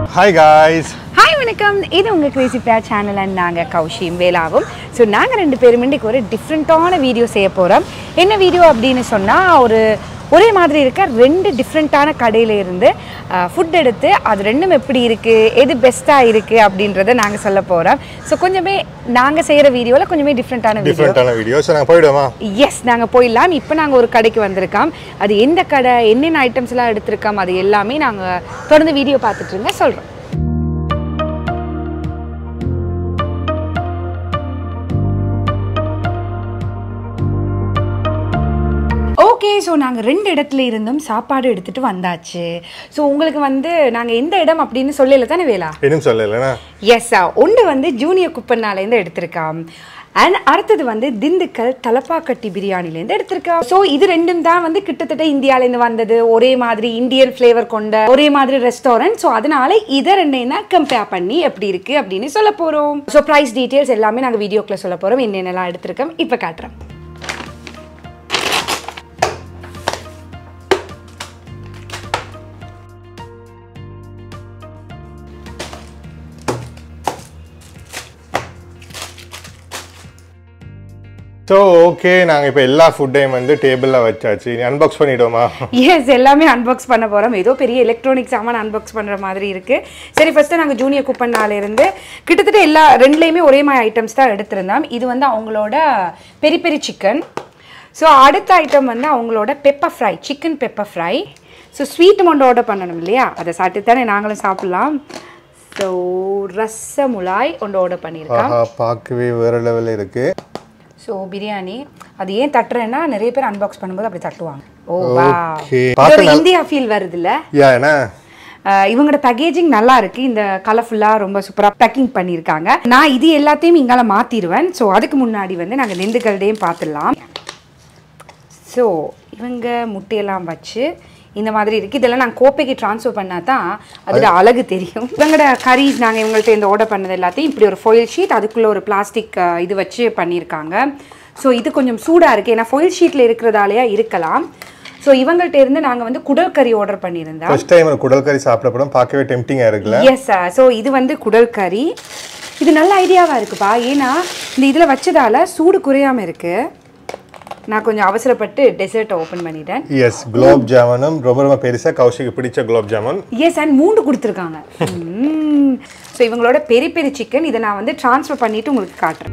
Hi guys hi வணக்கம் இது உங்கள் கிரேசி பிளேயர் சேனல் அண்ட் நாங்கள் கௌஷியும் வேலாவும் ஸோ நாங்கள் ரெண்டு பேரும் இன்றைக்கு ஒரு டிஃப்ரெண்ட்டான வீடியோ செய்ய போகிறோம் என்ன வீடியோ அப்படின்னு சொன்னால் ஒரு ஒரே மாதிரி இருக்க ரெண்டு டிஃப்ரெண்ட்டான கடையில் இருந்து ஃபுட் எடுத்து அது ரெண்டும் எப்படி இருக்குது எது பெஸ்ட்டாக இருக்குது அப்படின்றத நாங்கள் சொல்ல போகிறோம் ஸோ கொஞ்சமே நாங்கள் செய்கிற வீடியோவில் கொஞ்சமே டிஃப்ரெண்ட்டான வீடியோ டிஃப்ரெண்ட்டான வீடியோ ஸோ நாங்கள் போயிடுவோமா எஸ் நாங்கள் போயிடலாம் இப்போ நாங்கள் ஒரு கடைக்கு வந்திருக்கோம் அது எந்த கடை என்னென்ன ஐட்டம்ஸ்லாம் எடுத்திருக்கோம் அது எல்லாமே நாங்கள் தொடர்ந்து வீடியோ பார்த்துட்ருங்க சொல்கிறோம் ஓகே ஸோ நாங்கள் ரெண்டு இடத்துல இருந்தும் சாப்பாடு எடுத்துகிட்டு வந்தாச்சு ஸோ உங்களுக்கு வந்து நாங்கள் எந்த இடம் அப்படின்னு சொல்லல தானே வேலா இன்னும் சொல்லலைண்ணா எஸ் ஒன்று வந்து ஜூனியர் குப்பன்னாலேருந்து எடுத்திருக்கான் அண்ட் அடுத்தது வந்து திண்டுக்கல் தலப்பாக்கட்டி பிரியாணிலேருந்து எடுத்திருக்கோம் ஸோ இது ரெண்டும் தான் வந்து கிட்டத்தட்ட இந்தியாவிலேருந்து வந்தது ஒரே மாதிரி இந்தியன் ஃப்ளேவர் கொண்ட ஒரே மாதிரி ரெஸ்டாரண்ட் ஸோ அதனால இதை ரெண்டையும் தான் கம்பேர் பண்ணி எப்படி இருக்கு அப்படின்னு சொல்ல போகிறோம் ஸோ ப்ரைஸ் டீட்டெயில்ஸ் எல்லாமே நாங்கள் வீடியோக்குள்ள சொல்ல போகிறோம் என்னென்னலாம் எடுத்திருக்கோம் இப்போ காட்டுறோம் ஸோ ஓகே நாங்கள் இப்போ எல்லா ஃபுட்டையும் வந்து டேபிளில் வச்சாச்சு அன்பாக்ஸ் பண்ணிவிடுவோமா எஸ் எல்லாமே அன்பாக்ஸ் பண்ண போகிறோம் ஏதோ பெரிய எலக்ட்ரானிக் சாமான் அன்பாக்ஸ் பண்ணுற மாதிரி இருக்குது சரி ஃபஸ்ட்டு நாங்கள் ஜூனியர் குப்பன்னால இருந்து கிட்டத்தட்ட எல்லா ரெண்டுலேயுமே ஒரே மாதிரி ஐட்டம்ஸ் தான் எடுத்திருந்தோம் இது வந்து அவங்களோட பெரி பெரி சிக்கன் ஸோ அடுத்த ஐட்டம் வந்து அவங்களோட pepper fry chicken pepper fry so sweet ஒன்று ஆர்டர் பண்ணணும் இல்லையா அதை சாப்பிட்டு தானே நாங்களும் சாப்பிட்லாம் ஸோ ரசமுலாய் ஒன்று ஆர்டர் பண்ணியிருக்கோம் ஆஹா பார்க்கவே வேறு லெவலில் இருக்குது ஸோ பிரியாணி அது ஏன் தட்டுறேன்னா நிறைய பேர் அன்பாக்ஸ் பண்ணும்போது அப்படி தட்டுவாங்க ஓ வா Okay. இது ஒரு இந்தியா ஃபீல் வருதுல்ல யா என்ன அஹ் இவங்களோட பேக்கேஜிங் நல்லா இருக்கு இந்த கலர்ஃபுல்லாக ரொம்ப சூப்பராக பேக்கிங் பண்ணியிருக்காங்க நான் இது எல்லாத்தையும் இங்கால மாற்றிடுவேன் ஸோ அதுக்கு முன்னாடி வந்து நாங்கள் நெந்துக்கல்டையும் பார்த்துடலாம் ஸோ இவங்க முட்டையெல்லாம் வச்சு இந்த மாதிரி இருக்குது இதெல்லாம் நான் கோப்பைக்கு ட்ரான்ஸ்ஃபர் பண்ணால் தான் அதோட அழகு தெரியும் இவங்களோட கரீஸ் நாங்கள் இவங்கள்ட்ட இந்த ஆர்டர் பண்ணது எல்லாத்தையும் இப்படி ஒரு ஃபொயில் ஷீட் அதுக்குள்ளே ஒரு பிளாஸ்டிக் இது வச்சு பண்ணியிருக்காங்க ஸோ இது கொஞ்சம் சூடாக இருக்குது ஏன்னா ஃபொயில் ஷீட்டில் இருக்கிறதாலையா இருக்கலாம் ஸோ இவங்கள்ட்ட இருந்து நாங்கள் வந்து குடல் கறி ஆர்டர் பண்ணியிருந்தோம் ஃபர்ஸ்ட் டைம் குடல் கறி சாப்பிட படம் பார்க்கவே டெம்டிங்காக இருக்குல்ல எஸ் ஸோ இது வந்து குடல் கறி இது நல்ல ஐடியாவாக இருக்குப்பா ஏன்னா இந்த இதில் வச்சதால சூடு குறையாமல் இருக்கு நான் கொஞ்சம் அவசரப்பட்டு டெசர்ட்டை ஓப்பன் பண்ணிட்டேன் எஸ் குலோப் ஜாமுனும் ரொம்ப ரொம்ப பெருசாக கௌஷிக்கு பிடிச்ச குலோப் ஜாமுன் எஸ் அண்ட் மூண்டு கொடுத்துருக்காங்க ஸோ இவங்களோட பெரிய பெரிய சிக்கன் இதை நான் வந்து ட்ரான்ஸ்ஃபர் பண்ணிட்டு உங்களுக்கு காட்டுறேன்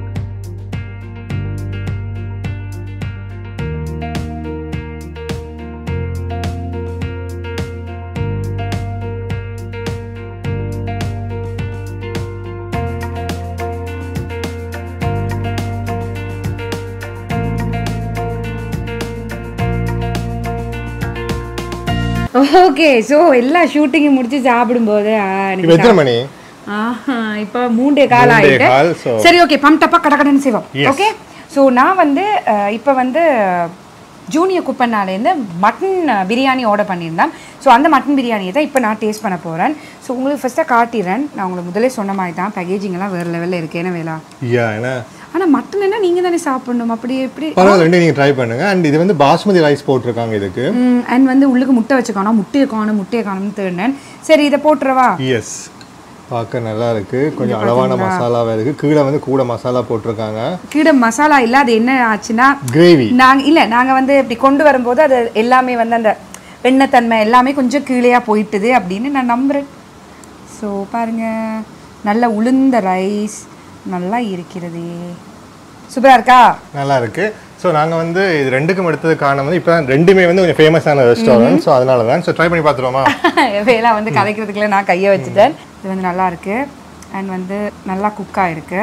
ஓகே ஸோ எல்லா ஷூட்டிங்கும் முடிச்சு சாப்பிடும்போது ஆ, எனக்கு இப்போ எத்தனை மணி ஆஹா இப்போ மூன்றே கால் மூன்றே ஆயிட்டு கால், so- சரி ஓகே பம் டப்பா கட கடன்னு செய்வோம் Yes. ஓகே ஸோ நான் வந்து அஹ், இப்போ வந்து ஜூனியர் குப்பன்னாலேருந்து மட்டன் பிரியாணி ஆர்டர் பண்ணியிருந்தேன் ஸோ அந்த மட்டன் பிரியாணியை தான் இப்போ நான் டேஸ்ட் பண்ண போகிறேன் ஸோ உங்களுக்கு ஃபஸ்ட்டாக காட்டிடுறேன் நான் உங்களுக்கு முதல்ல சொன்ன மாதிரி தான் பேக்கேஜிங் எல்லாம் வேறு லெவலில் இருக்கு என்ன வேலா யா என்ன ஆனால் மட்டன்னா நீங்கள் தானே சாப்பிடணும் அப்படி எப்படி பரவாயில்ல ரெண்டு நீங்கள் ட்ரை பண்ணுங்க அண்ட் இது வந்து பாஸ்மதி ரைஸ் போட்டிருக்காங்க இதுக்கு அண்ட் வந்து உள்ளுக்கு முட்டை வச்சுக்கணும் முட்டையை காணும் முட்டையை காணும்னு தேடினேன் சரி இதை போட்டுறவா எஸ் பார்க்க நல்லா இருக்கு கொஞ்சம் அளவான மசாலாவாக இருக்கு கீழே வந்து கூட மசாலா போட்டிருக்காங்க கீழே மசாலா இல்லை அது என்ன ஆச்சுன்னா கிரேவி நாங்க இல்ல நாங்க வந்து இப்படி கொண்டு வரும்போது அது எல்லாமே வந்து அந்த வெண்ணத்தன்மை எல்லாமே கொஞ்சம் கீழேயா போயிட்டுது அப்படின்னு நான் நம்புறேன் ஸோ பாருங்க நல்ல உளுந்த ரைஸ் நல்லா இருக்கிறது சூப்பரா இருக்கா நல்லா இருக்கு ஸோ நாங்கள் வந்து இது ரெண்டுக்கும் எடுத்தது காரணம் வந்து இப்போ ரெண்டுமே வந்து கொஞ்சம் ஃபேமஸான ரெஸ்டாரண்ட் ஸோ அதனால தான் ஸோ ட்ரை பண்ணி பார்த்துருவோமா வேலை வந்து கலைக்கிறதுக்குள்ள நான் கையை வச்சுட்டேன் இது வந்து நல்லா இருக்கு அண்ட் வந்து நல்லா குக் ஆயிருக்கு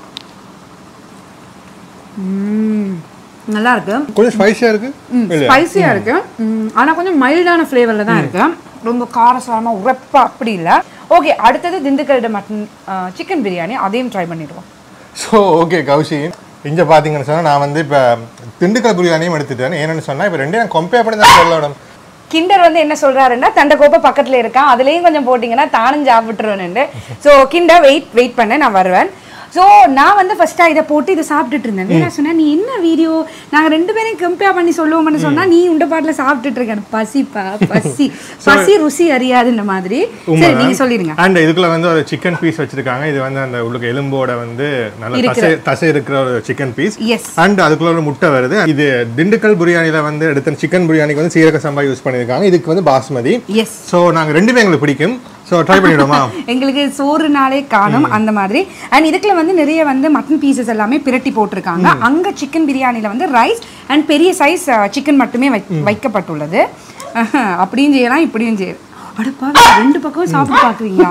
ம், நல்லா இருக்கு கொஞ்சம் ஸ்பைசியாக இருக்கு இல்லையா ஸ்பைசியா இருக்கு ம், ஆனா கொஞ்சம் மைல்டான ஃப்ளேவர்ல தான் இருக்கு ரொம்ப காரசாரமா உரப்பா அப்படி இல்ல ஓகே அடுத்தது திண்டுக்கல் மட்டன் சிக்கன் பிரியாணி அதையும் ட்ரை பண்ணிடுவோம் ஸோ ஓகே கௌஷி இங்கே பார்த்தீங்கன்னு சொன்னால் நான் வந்து இப்போ திண்டுக்கல் பிரியாணியும் எடுத்துட்டேன் ஏன்னு சொன்னால் இப்போ ரெண்டையும் நான் கம்பேர் பண்ணி தான் சொல்லணும் கிண்டர் வந்து என்ன சொல்றாருன்னா தண்டை பக்கத்துல இருக்கான் அதுலயும் கொஞ்சம் போட்டீங்கன்னா தானும் சாப்பிட்டுருவேன் ஸோ கிண்டர் வெயிட் வெயிட் பண்ண நான் வருவேன் ஸோ நான் வந்து ஃபர்ஸ்டா இதை போட்டு இதை சாப்பிட்டுட்டு இருந்தேன் நான் சொன்னேன் நீ என்ன வீடியோ நாங்க ரெண்டு பேரும் கம்பேர் பண்ணி சொல்லுவோம்னு சொன்னா நீ உண்ட பாட்டில் சாப்பிட்டுட்டு இருக்கேன் பசிப்பா பசி பசி ருசி அறியாதுன்ற மாதிரி சரி நீங்க சொல்லிடுங்க அண்ட் இதுக்குள்ள வந்து ஒரு சிக்கன் பீஸ் வச்சிருக்காங்க இது வந்து அந்த உள்ளுக்கு எலும்போட வந்து நல்ல தசை தசை இருக்கிற ஒரு சிக்கன் பீஸ் எஸ் அண்ட் அதுக்குள்ள ஒரு முட்டை வருது இது திண்டுக்கல் பிரியாணில வந்து எடுத்த சிக்கன் பிரியாணிக்கு வந்து சீரக சம்பா யூஸ் பண்ணியிருக்காங்க இதுக்கு வந்து பாஸ்மதி எஸ் ஸோ நாங்க ரெண்டுமே எங்களுக்கு பிடிக்கும் ஸோ ட்ரை பண்ணிடுவோமா எங்களுக்கு சோறுனாலே காணும் அந்த மாதிரி அண்ட் இதுக்குள்ள வந்து நிறைய வந்து மட்டன் பீசஸ் எல்லாமே பிரட்டி போட்டிருக்காங்க அங்க சிக்கன் பிரியாணில வந்து ரைஸ் அண்ட் பெரிய சைஸ் சிக்கன் மட்டுமே வை- வைக்கப்பட்டுள்ளது அஹ், அப்படியும் செய்யலாம் இப்படியும் செய்யலாம் அடப்பா ரெண்டு பக்கம் சாப்பிட்டு பாக்குறீங்களா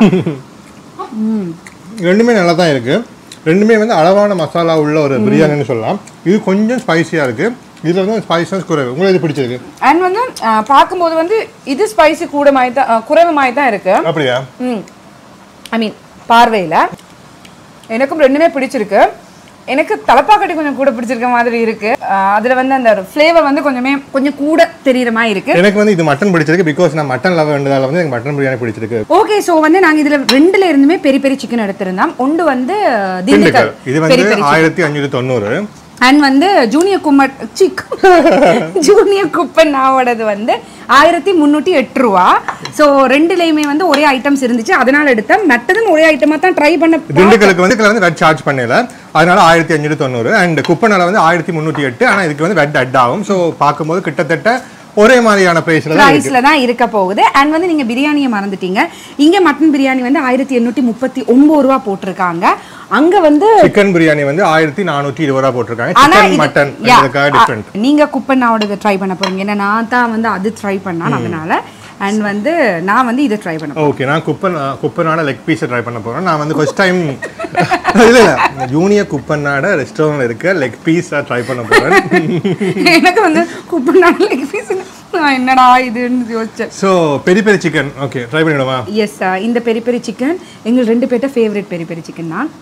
ம் ரெண்டுமே நல்லா தான் இருக்கு ரெண்டுமே வந்து அளவான மசாலா உள்ள ஒரு பிரியாணின்னு சொல்லலாம் இது கொஞ்சம் ஸ்பைசியா இருக்கு இதுல வந்து ஸ்பைசஸ் குறைவு உங்களுக்கு இது பிடிச்சிருக்கு அண்ட் வந்து அஹ், பார்க்கும்போது வந்து இது ஸ்பைசி கூட மாதிரி தான் அஹ், குறைவு மாதிரி தான் இருக்கு அப்படியா ம் ஐ மீன் பார்வையில் எனக்கும் ரெண்டுமே பிடிச்சிருக்கு எனக்கு தலப்பாக்கட்டி கொஞ்சம் கூட பிடிச்சிருக்க மாதிரி இருக்கு அஹ் அதுல வந்து அந்த ஃப்ளேவர் வந்து கொஞ்சமே கொஞ்சம் கூட தெரியுற மாதிரி இருக்கு எனக்கு வந்து இது மட்டன் பிடிச்சிருக்கு பிகாஸ் நான் மட்டன் லவ் வேண்டதால வந்து எனக்கு மட்டன் பிரியாணி பிடிச்சிருக்கு ஓகே சோ வந்து நாங்க இதுல ரெண்டுல இருந்துமே பெரிய பெரிய சிக்கன் எடுத்திருந்தோம் ஒன்று வந்து திண்டுக்கல் திண்டுக்கல் இது வந்து ஆயிரத்தி அஞ்சூற்றி தொண்ணூறு அண்ட் வந்து ஜூனியர் கும்மட் சிக் ஜூனியர் குப்பன்னாவோடது வந்து ஆயிரத்தி முந்நூற்றி எட்டு ரூபா ஸோ ரெண்டுலேயுமே வந்து ஒரே ஐட்டம்ஸ் இருந்துச்சு அதனால எடுத்தேன் மற்றதும் ஒரே ஐட்டமாக தான் ட்ரை பண்ண திண்டுக்கலுக்கு வந்து இதுல வந்து வெட் சார்ஜ் பண்ணல அதனால ஆயிரத்தி அஞ்சூற்றி தொண்ணூறு அண்ட் குப்பனால வந்து ஆயிரத்தி முந்நூற்றி எட்டு ஆனால் இதுக்கு வந்து வெட் அட் ஆகும் ஸோ பார்க்கும்போது கிட்டத்தட்ட ஒரே மாதிரியான ப்ரைஸில் தான் ப்ரைஸ்ல தான் இருக்க போகுது அண்ட் வந்து நீங்க பிரியாணியை மறந்துட்டீங்க இங்க மட்டன் பிரியாணி வந்து ஆயிரத்தி எண்ணூற்றி முப்பத்தி ஒன்பது ரூபா போட்டிருக்காங்க அங்க வந்து சிக்கன் பிரியாணி வந்து ஆயிரத்தி நானூற்றி இருபது ரூபா போட்டிருக்காங்க ஆனா சிக்கன் இது- மட்டன் yeah, இதுக்காக அ- டிஃப்ரெண்ட் நீங்க குப்பண்ணாவோட ட்ரை பண்ண போறீங்க ஏன்னா நான் தான் வந்து அது ட்ரை பண்ணேன் அதனால அண்ட் வந்து நான் வந்து இதை ட்ரை பண்ண ஓகே நான் குப்பன் குப்பனாட லெக் பீஸை ட்ரை பண்ண போறேன் நான் வந்து ஃபர்ஸ்ட் டைம் இல்ல இல்ல ஜூனியர் குப்பனாட ரெஸ்டாரண்ட்ல இருக்க லெக் பீஸ் ட்ரை பண்ண போறேன் எனக்கு வந்து குப்பண்ணா லெக் பீஸ் நான் என்னடா இதுன்னு யோசிச்சேன் so peri peri chicken okay try பண்ணிடுமா எஸ் இந்த பெரி பெரி சிக்கன் எங்கள் ரெண்டு பேர்ட்ட ஃபேவரட் பெரி பெரி சிக்கன் தான்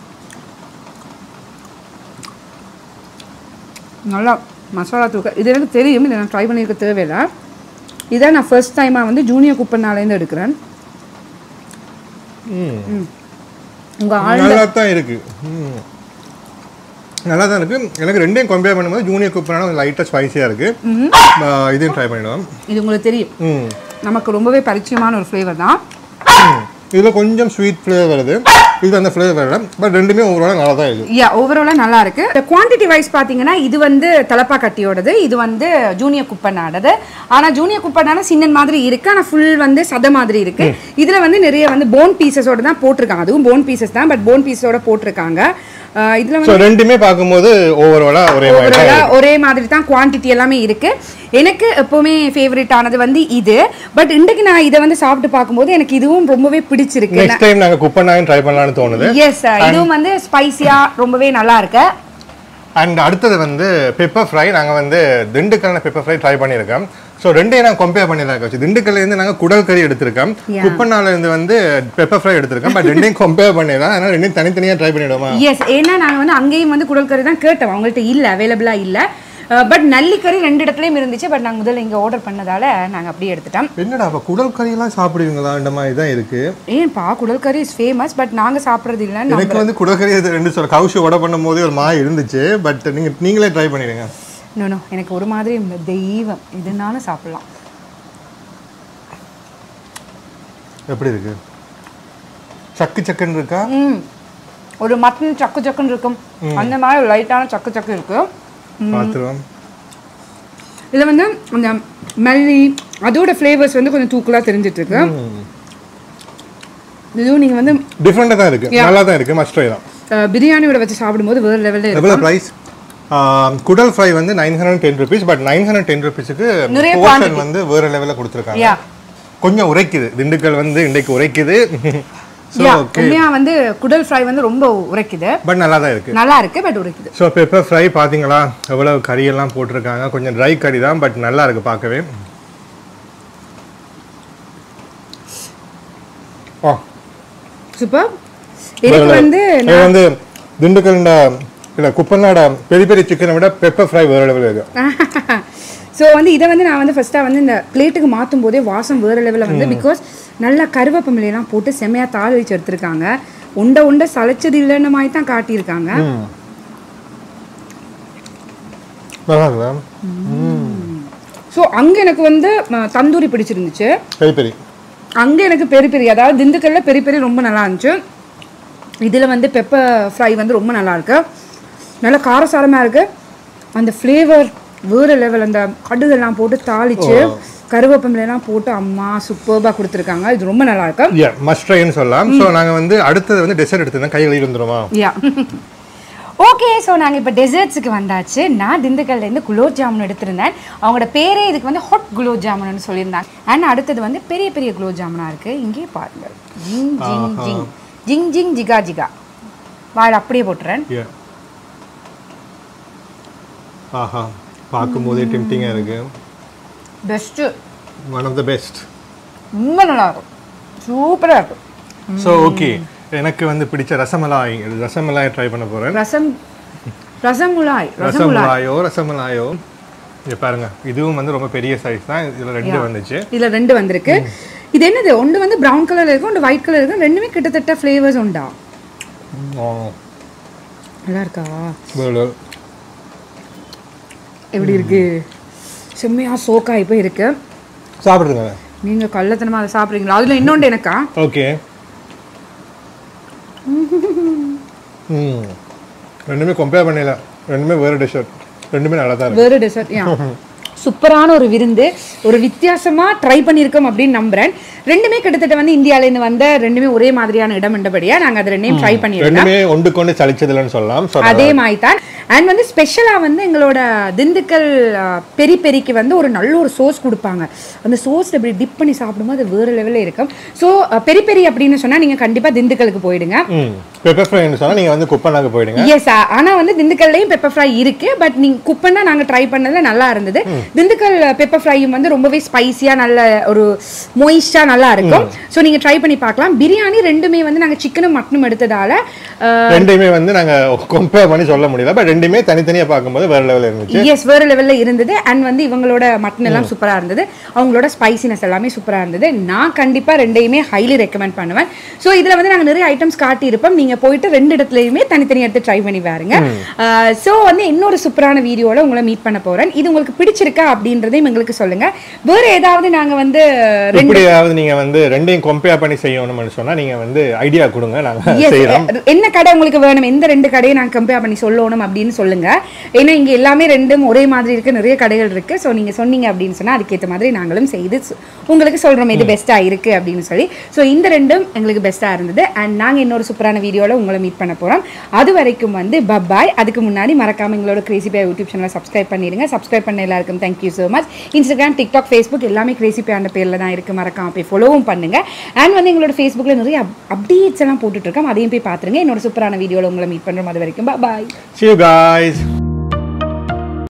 நல்லா மசாலா தூக்க இது எனக்கு தெரியும் இதை நான் ட்ரை பண்ணியிருக்க தேவையில்லை இதை நான் ஃபர்ஸ்ட் டைமாக வந்து ஜூனியர் குப்பன்னாலேருந்து எடுக்கிறேன் ம். உங்க ஆள் நல்லா தான் இருக்கு ம். நல்லா தான் இருக்கு எனக்கு ரெண்டையும் கம்பேர் பண்ணும்போது ஜூனியர் குப்பனால லைட்டாக ஸ்பைசியாக இருக்கு ஆ, இதையும் ட்ரை பண்ணிடுவோம் இது உங்களுக்கு தெரியும் ம் நமக்கு ரொம்பவே பரிச்சயமான ஒரு ஃப்ளேவர் தான் ம். இதுல கொஞ்சம் ஸ்வீட் ஃப்ளேவர் வருது இது அந்த ஃப்ளேவர் வரல பட் ரெண்டுமே ஓவரால் நல்லா தான் இருக்கு யா ஓவராலாக நல்லா இருக்கு குவான்டிட்டி வைஸ் பார்த்தீங்கன்னா இது வந்து தலப்பா கட்டியோடது இது வந்து ஜூனியர் குப்பனாடது ஆனால் ஜூனியர் குப்பனான சின்னன் மாதிரி இருக்கு ஆனால் ஃபுல் வந்து சத மாதிரி இருக்கு இதில் வந்து நிறைய வந்து போன் பீசஸோட தான் போட்டிருக்காங்க அதுவும் போன் பீசஸ் தான் பட் போன் பீஸோட போட்டிருக்காங்க அஹ் இதுல வந்து ஸோ ரெண்டுமே பார்க்கும்போது ஓவராலாக ஒரே மாதிரி தான் overall-ஆ ஒரே மாதிரி தான் குவான்டிட்டி எல்லாமே இருக்கு எனக்கு எப்பவுமே ஃபேவரட் ஆனது வந்து இது பட் இன்றைக்கு நான் இதை வந்து சாப்பிட்டு பார்க்கும்போது எனக்கு இதுவும் ரொம்பவே பிடிச்சிருக்கு நெக்ஸ்ட் டைம் நாங்கள் குப்பனாயும் ட்ரை பண்ணலாம்னு தோணுது எஸ் இதுவும் வந்து ஸ்பைசியா ரொம்பவே நல்லா இருக்கு அண்ட் அடுத்தது வந்து பெப்பர் ஃப்ரை நாங்கள் வந்து திண்டுக்கல்ல பெப்பர் ஃப்ரை ட்ரை பண்ணியிருக்கோம் ஸோ ரெண்டையும் நான் கம்பேர் பண்ணியிருக்கோம் வச்சு திண்டுக்கல்ல இருந்து நாங்கள் குடல் கறி எடுத்திருக்கோம் Yeah. குப்பனால இருந்து வந்து பெப்பர் ஃப்ரை எடுத்திருக்கோம் பட் ரெண்டையும் கம்பேர் பண்ணிடலாம் அதனால ரெண்டையும் தனித்தனியாக ட்ரை பண்ணிடுவோமா எஸ் ஏன்னா நாங்கள் வந்து அங்கேயும் வந்து குடல் கறி தான் கேட்டோம் அவங்கள்ட்ட இல்லை அவைலபிளாக இல்லை பட் நல்லிக்கறி ரெண்டு இடத்துலையும் இருந்துச்சு பட் நாங்கள் முதல்ல இங்கே ஆர்டர் பண்ணதால நாங்கள் அப்படியே எடுத்துட்டோம் என்னடா அப்போ குடல் கறியெல்லாம் சாப்பிடுவீங்களா இந்த மாதிரி தான் இருக்கு ஏன்பா குடல் கறி இஸ் ஃபேமஸ் பட் நாங்கள் சாப்பிட்றது இல்லைன்னு எனக்கு வந்து குடல் கறி அது ரெண்டு சொல்ல கவுஷி உட பண்ணும் போதே ஒரு மாதிரி இருந்துச்சு பட் நீங்கள் நீங்களே ட்ரை பண்ணிடுங்க நோ நோ எனக்கு ஒரு மாதிரி இந்த தெய்வம் இதுனாலும் சாப்பிடலாம் எப்படி இருக்கு சக்கு சக்குன்னு இருக்கா ம் ஒரு மட்டன் சக்கு சக்குன்னு இருக்கும் அந்த மாதிரி ஒரு லைட்டான சக்கு சக்கு இருக்கு பார்த்துருவோம் இதில் வந்து அந்த மல்லி அதோட ஃப்ளேவர்ஸ் வந்து கொஞ்சம் தூக்கலாக தெரிஞ்சிட்டு இருக்கு இதுவும் நீங்கள் வந்து டிஃப்ரெண்டாக தான் இருக்கு நல்லா தான் இருக்கு மஸ்ட் ட்ரை தான் அஹ், பிரியாணியோட வச்சு சாப்பிடும்போது வேறு லெவலில் இருக்கும் எவ்வளோ ப்ரைஸ் குடல் ஃப்ரை வந்து nine hundred ten rupees but nine hundred ten ருபீஸுக்கு நிறைய போர்ஷன் வந்து வேற லெவலில் கொடுத்துருக்காங்க யா கொஞ்சம் உரைக்குது திண்டுக்கல் வந்து இன்றைக்கு உரைக்குது ஸோ யா ஓகே உண்மையா வந்து குடல் ஃப்ரை வந்து ரொம்ப உரைக்குது பட் நல்லா தான் இருக்கு நல்லா இருக்கு பட் உரைக்குது ஸோ பெப்பர் ஃப்ரை பார்த்தீங்களா எவ்வளவு கறியெல்லாம் போட்டிருக்காங்க கொஞ்சம் ட்ரை கறி தான் பட் நல்லா இருக்கு பார்க்கவே ஆ சூப்பர் எனக்கு வந்து இது வந்து திண்டுக்கல் இல்லை குப்பநாட பெரிய பெரிய சிக்கனை விட பெப்பர் ஃப்ரை வேற லெவலில் இருக்கு ஸோ வந்து இதை வந்து நான் வந்து ஃபஸ்ட்டாக வந்து இந்த பிளேட்டுக்கு மாற்றும் போதே வாசம் வேறு லெவலில் வந்து பிகாஸ் நல்லா கருவேப்பமிலையெல்லாம் போட்டு செம்மையாக தாள் வச்சு எடுத்திருக்காங்க உண்ட உண்ட சளைச்சது இல்லைன்னு மாதிரி தான் காட்டியிருக்காங்க ம் நல்லா இருக்குதா ம் ஸோ அங்கே எனக்கு வந்து ம, தந்தூரி பிடிச்சிருந்துச்சு பெரிய பெரிய அங்கே எனக்கு பெரி பெரி அதாவது திண்டுக்கல்ல பெரி பெரி ரொம்ப நல்லா இருந்துச்சு இதில் வந்து பெப்பர் ஃப்ரை வந்து ரொம்ப நல்லா இருக்கு நல்ல காரசாரமாக இருக்கு அந்த ஃப்ளேவர் வேறு லெவல் அந்த கடுகெல்லாம் போட்டு தாளிச்சு கருவேப்பமிலாம் போட்டு அம்மா சூப்பர்பாக கொடுத்துருக்காங்க இது ரொம்ப நல்லா இருக்கு யா மஸ்ட் ட்ரைன்னு சொல்லலாம் ஸோ நாங்கள் வந்து அடுத்தது வந்து டெசர்ட் எடுத்துருந்தோம் கை கழுவி வந்துருமா யா ஓகே ஸோ நாங்கள் இப்போ டெசர்ட்ஸுக்கு வந்தாச்சு நான் திண்டுக்கல்லேருந்து குலோப் ஜாமுன் எடுத்திருந்தேன் அவங்களோட பேரே இதுக்கு வந்து ஹாட் குலோப் ஜாமுன்னு சொல்லியிருந்தாங்க அண்ட் அடுத்தது வந்து பெரிய பெரிய குலோப் ஜாமுனாக இருக்குது இங்கே பாருங்கள் ஜிங் ஜிங் ஜிங் ஜிங் ஜிங் ஜிகா ஜிகா வாயில் அப்படியே போட்டுறேன் யா ஆஹா பார்க்கும்போதே டெம்டிங்காக இருக்கு best one of the best ரொம்ப நல்லா இருக்கும் சூப்பராக இருக்கும் ஸோ ஓகே எனக்கு வந்து பிடிச்ச ரசமலாய் ரசமலாய் ட்ரை பண்ண போகிறேன் ரசம் ரசமுலாய் ரசமுலாய் ரசமலாயோ ரசமலாயோ இங்க பாருங்க இதுவும் வந்து ரொம்ப பெரிய சைஸ் தான் இதுல ரெண்டு வந்துச்சு இதில் ரெண்டு வந்திருக்கு இது என்னது ஒன்று வந்து ப்ரௌன் கலர் இருக்கும் ஒன்று ஒயிட் கலர் இருக்கும் ரெண்டுமே கிட்டத்தட்ட ஃப்ளேவர்ஸ் உண்டா ஆ, நல்லா இருக்கா வேறு. எப்படி இருக்கு செம்மையா சோக்காய் போய் இருக்கு சாப்பிடுங்க நீங்க கள்ளத்தனமா அதை சாப்பிடுறீங்களா அதுல இன்னொன்று எனக்கா ஓகே ம் ரெண்டுமே கம்பேர் பண்ணல ரெண்டுமே வேறு டெசர்ட் ரெண்டுமே நல்லா தான் இருக்கு வேறு டெசர்ட் யா சூப்பரான ஒரு விருந்து ஒரு வித்தியாசமா ட்ரை பண்ணியிருக்கோம் அப்படின்னு நம்புறேன் ரெண்டுமே கிட்டத்தட்ட வந்து இந்தியால இருந்து வந்த ரெண்டுமே ஒரே மாதிரியான இடம் என்றபடியா நாங்க அது ரெண்டையும் ட்ரை பண்ணியிருக்கோம் ரெண்டுமே ஒன்று கொண்டு சளிச்சதில்லைன்னு சொல்லலாம் ஸோ அதே மாதிரி தான் அண்ட் வந்து ஸ்பெஷலாக வந்து எங்களோட திண்டுக்கல் ஆ, பெரி பெரிக்கு வந்து ஒரு நல்ல ஒரு சோஸ் கொடுப்பாங்க அந்த சோஸ் இப்படி டிப் பண்ணி சாப்பிடும்போது அது வேறு லெவலில் இருக்கும் ஸோ பெரி பெரி அப்படின்னு சொன்னால் நீங்கள் கண்டிப்பாக திண்டுக்கலுக்கு போயிடுங்க ம் பெப்பர் ஃப்ரைன்னு சொன்னால் நீங்கள் வந்து குப்பனாக்கு போயிடுங்க எஸ் ஆனா வந்து திண்டுக்கல்லையும் பெப்பர் ஃப்ரை இருக்கு பட் நீங்க குக் பண்ணா நாங்க ட்ரை பண்ணதுல நல்லா இருந்தது திண்டுக்கல் பெப்பர் ஃப்ரையும் வந்து ரொம்பவே ஸ்பைசியா நல்ல ஒரு மொயிஸ்டா நல்லா இருக்கும் ஸோ நீங்க ட்ரை பண்ணி பார்க்கலாம் பிரியாணி ரெண்டுமே வந்து நாங்க சிக்கனும் மட்டனும் எடுத்ததால அஹ், ரெண்டையுமே வந்து நாங்கள் கம்பேர் பண்ணி சொல்ல முடியல பட் ரெண்டுமே தனித்தனியாக பார்க்கும்போது வேறு லெவலில் இருந்துச்சு எஸ் வேறு லெவலில் இருந்தது அண்ட் வந்து இவங்களோட மட்டன் எல்லாம் சூப்பராக இருந்தது அவங்களோட ஸ்பைசினஸ் எல்லாமே சூப்பராக இருந்தது நான் கண்டிப்பாக ரெண்டையுமே ஹைலி ரெக்கமெண்ட் பண்ணுவேன் ஸோ இதில் வந்து நாங்கள் நிறைய ஐட்டம்ஸ் காட்டியிருப்போம் நீங்கள் போயிட்டு ரெண்டு இடத்துலையுமே தனித்தனி எடுத்து ட்ரை பண்ணி பாருங்க ஸோ வந்து இன்னொரு சூப்பரான வீடியோவில் உங்களை மீட் பண்ண போகிறேன் இது உங்களுக்கு பிடிச்சிருக்கா அப்படின்றதையும் எங்களுக்கு சொல்லுங்க வேறு ஏதாவது நாங்கள் வந்து ரெண்டு இப்படியாவது நீங்க வந்து ரெண்டையும் கம்பேர் பண்ணி செய்யணும்னு சொன்னா நீங்க வந்து ஐடியா கொடுங்க நாங்க Yes, செய்யறோம் அஹ், என்ன கடை உங்களுக்கு வேணும் எந்த ரெண்டு கடையை நான் கம்பேர் பண்ணி சொல்லணும் அப்படின்னு சொல்லுங்க ஏன்னா இங்க எல்லாமே ரெண்டும் ஒரே மாதிரி இருக்கு நிறைய கடைகள் இருக்கு ஸோ நீங்க சொன்னீங்க அப்படின்னு சொன்னா அதுக்கேற்ற மாதிரி நாங்களும் செய்து சொ- உங்களுக்கு சொல்றோம் இது பெஸ்டா இருக்கு அப்படின்னு சொல்லி ஸோ இந்த ரெண்டும் எங்களுக்கு பெஸ்டா இருந்தது அண்ட் நாங்க இன்னொரு சூப்பரான வீடியோல உங்களை மீட் பண்ண போறோம் அது வரைக்கும் வந்து பப்பாய் அதுக்கு முன்னாடி மறக்காம எங்களோட கிரேசி பே யூடியூப் சேனலை சப்ஸ்கிரைப் பண்ணிடுங்க சப்ஸ்கிரைப் பண்ண எல்லாருக்கும் thank you so much Instagram TikTok Facebook எல்லாமே கிரேசி பே அந்த பேர்ல தான் இருக்கு மறக்காம போய் ஃபாலோவும் பண்ணுங்க அண்ட் வந்து எங்களோட ஃபேஸ்புக்ல நிறைய அப்டேட்ஸ் எல்லாம் போட்டுட்டு இருக்கோம் அதையும் போய் பாத்துருங்க என்னோட சூப்பரான வீடியோல உங்களை மீட் பண்றோம் அது வரைக்கும் பாய் see you guys